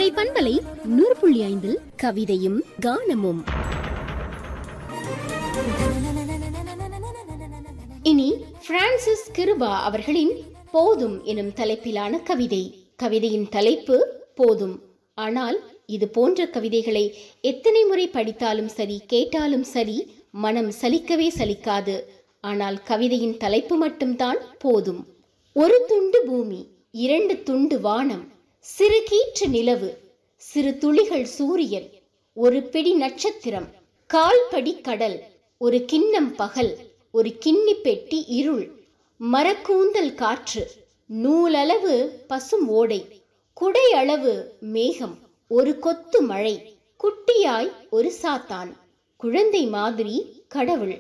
கோடை பண்பலை நூறு புள்ளி ஐந்தில் கவிதையும் கானமும் இனி பிரான்சிஸ் கிருபா அவர்களின் போதும் எனும் தலைப்பிலான கவிதை கவிதையின் தலைப்பு போதும் ஆனால் இது போன்ற கவிதைகளை எத்தனை முறை படித்தாலும் சரி கேட்டாலும் சரி மனம் சலிக்கவே சலிக்காது ஆனால் கவிதையின் தலைப்பு மட்டும்தான் போதும் ஒரு துண்டு பூமி இரண்டு துண்டு வானம் சிறு கீற்று நிலவு சிறு துளிகள் சூரியன் ஒரு பிடி நட்சத்திரம் கால்படி கடல் ஒரு கிண்ணம் பகல் ஒரு கிண்ணி பெட்டி இருள் மரக்கூந்தல் காற்று நூலளவு பசும் ஓடை குடை அளவு மேகம் ஒரு கொத்து மழை குட்டியாய் ஒரு சாத்தான் குழந்தை மாதிரி கடவுள்